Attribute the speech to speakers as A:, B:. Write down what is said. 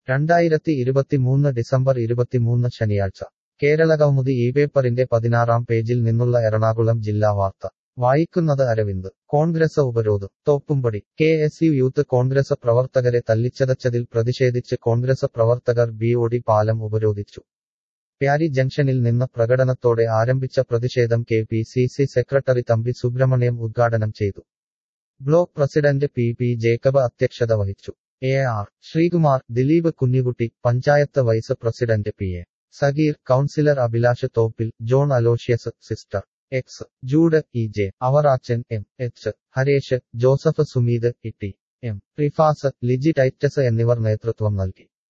A: രണ്ടായിരത്തി ഇരുപത്തിമൂന്ന് ഡിസംബർ ഇരുപത്തിമൂന്ന് ശനിയാഴ്ച കേരള കൗമുദി ഈ പേപ്പറിന്റെ പതിനാറാം പേജിൽ നിന്നുള്ള എറണാകുളം ജില്ലാ വാർത്ത വായിക്കുന്നത് അരവിന്ദ് കോൺഗ്രസ് ഉപരോധം Thoppumpady K S U youth Congress പ്രവർത്തകരെ തല്ലിച്ചതച്ചതിൽ പ്രതിഷേധിച്ച് കോൺഗ്രസ് പ്രവർത്തകർ ബി ഒടി പാലം ഉപരോധിച്ചു പ്യാരി ജംഗ്ഷനിൽ നിന്ന് പ്രകടനത്തോടെ ആരംഭിച്ച പ്രതിഷേധം K P C C secretary Thampi Subramaniam ഉദ്ഘാടനം ചെയ്തു block president P P Jacob അധ്യക്ഷത വഹിച്ചു A R Sreekumar Dileep Kunjikutty panchayat vice president P A Sageer councillor Abhilash Thoppil John Aloysius sister X Jude E J Avarachan M H Haresh Joseph Sumeet E T M Rifas Liji Titus എന്നിവർ നേതൃത്വം നൽകി